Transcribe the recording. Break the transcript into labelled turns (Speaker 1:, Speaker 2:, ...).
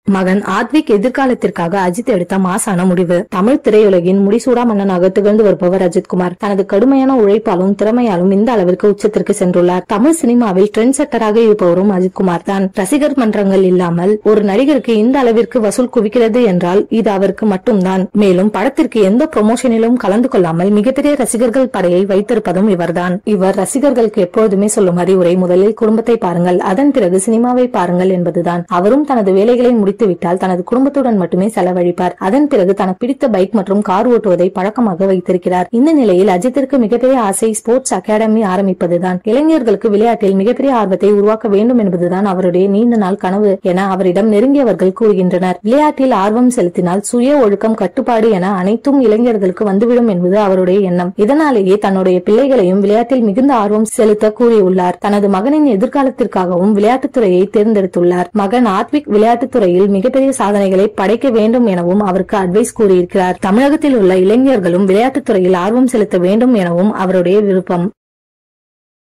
Speaker 1: மகன் ஆத்விக் எதிர்காலத்திற்காக அஜித் எடுத்த மாசான முடிவு தமிழ் திரையுலகின் முடிசூடா மன்னனாக திகழ்ந்து வருபவர் அஜித்குமார் தனது கடுமையான உழைப்பாலும் திறமையாலும் இந்த அளவிற்கு உச்சத்திற்கு சென்றுள்ளார் தமிழ் சினிமாவில் ட்ரெண்ட் செட்டராக இருப்பவரும் அஜித்குமார் தான் ரசிகர் மன்றங்கள் இல்லாமல் ஒரு நடிகருக்கு இந்த அளவிற்கு வசூல் குவிக்கிறது என்றால் இது அவருக்கு மட்டும்தான் மேலும் படத்திற்கு எந்த ப்ரொமோஷனிலும் கலந்து கொள்ளாமல் மிகப்பெரிய ரசிகர்கள் படையை வைத்திருப்பதும் இவர்தான் இவர் ரசிகர்களுக்கு எப்பொழுதுமே சொல்லும் அறிவுரை முதலில் குடும்பத்தை பாருங்கள் அதன் பிறகு சினிமாவை பாருங்கள் என்பதுதான் அவரும் தனது வேலைகளை முடித்துவிட்டால் தனது குடும்பத்துடன் மட்டுமே செலவழிப்பார் அதன் பிறகு தனக்கு பிடித்த பைக் மற்றும் கார் ஓட்டுவதை பழக்கமாக வைத்திருக்கிறார் இந்த நிலையில் அஜித்திற்கு மிகப்பெரிய ஆசை ஸ்போர்ட்ஸ் அகாடமி ஆரம்பிப்பதுதான் இளைஞர்களுக்கு விளையாட்டில் மிகப்பெரிய ஆர்வத்தை உருவாக்க வேண்டும் என்பதுதான் அவருடைய நீண்ட நாள் கனவு என அவரிடம் நெருங்கியவர்கள் கூறுகின்றனர் விளையாட்டில் ஆர்வம் செலுத்தினால் சுய ஒழுக்கம் கட்டுப்பாடு என அனைத்தும் இளைஞர்களுக்கு வந்துவிடும் என்பது அவருடைய எண்ணம் இதனாலேயே தன்னுடைய பிள்ளைகளையும் விளையாட்டில் மிகுந்த ஆர்வம் செலுத்த கூறியுள்ளார் தனது மகனின் எதிர்காலத்திற்காகவும் விளையாட்டுத் துறையை தேர்ந்தெடுத்துள்ளார் மகன் ஆத்விக் விளையாட்டுத் துறையில் மிகப்பெரிய சாதனைகளை படைக்க வேண்டும் எனவும் அவருக்கு அட்வைஸ் கூறியிருக்கிறார் தமிழகத்தில் உள்ள இளைஞர்களும் விளையாட்டுத் துறையில் ஆர்வம் செலுத்த வேண்டும் எனவும் அவருடைய விருப்பம்